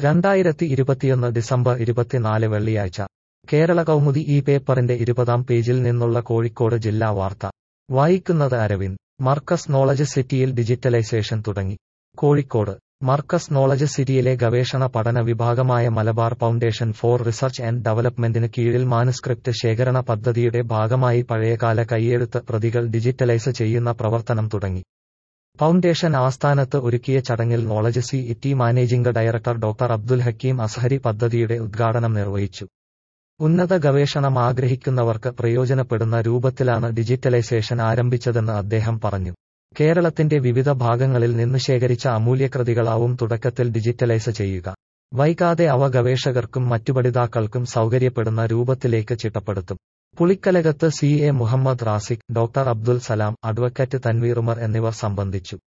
രണ്ടായിരത്തി ഇരുപത്തിയൊന്ന് ഡിസംബർ ഇരുപത്തിനാല് വെള്ളിയാഴ്ച കേരള കൗമുദി ഈ പേപ്പറിന്റെ ഇരുപതാം പേജിൽ നിന്നുള്ള കോഴിക്കോട് ജില്ലാ വാർത്ത വായിക്കുന്നത് അരവിന്ദ് മർക്കസ് നോളജ് സിറ്റിയിൽ ഡിജിറ്റലൈസേഷൻ തുടങ്ങി കോഴിക്കോട് മർക്കസ് നോളജ് സിറ്റിയിലെ ഗവേഷണ പഠന വിഭാഗമായ Malabar foundation for research and ഡെവലപ്മെന്റിന് കീഴിൽ മാനുസ്ക്രിപ്റ്റ് ശേഖരണ പദ്ധതിയുടെ ഭാഗമായി പഴയകാല കൈയെഴുത്ത് പ്രതികൾ ഡിജിറ്റലൈസ് ചെയ്യുന്ന പ്രവർത്തനം തുടങ്ങി ഫൗണ്ടേഷൻ ആസ്ഥാനത്ത് ഒരുക്കിയ ചടങ്ങിൽ knowledge city managing director doctor Abdul Hakeem Azhari പദ്ധതിയുടെ ഉദ്ഘാടനം നിർവഹിച്ചു ഉന്നത ഗവേഷണം ആഗ്രഹിക്കുന്നവർക്ക് പ്രയോജനപ്പെടുന്ന രൂപത്തിലാണ് ഡിജിറ്റലൈസേഷൻ ആരംഭിച്ചതെന്ന് അദ്ദേഹം പറഞ്ഞു കേരളത്തിന്റെ വിവിധ ഭാഗങ്ങളിൽ നിന്ന് ശേഖരിച്ച അമൂല്യകൃതികളാവും തുടക്കത്തിൽ ഡിജിറ്റലൈസ് ചെയ്യുക വൈകാതെ അവ ഗവേഷകർക്കും മറ്റു പഠിതാക്കൾക്കും സൗകര്യപ്പെടുന്ന രൂപത്തിലേക്ക് ചിട്ടപ്പെടുത്തും Pulikkalakath C A Muhammad Raziq doctor Abdul Salam advocate Tanveer Umar എന്നിവർ സംബന്ധിച്ചു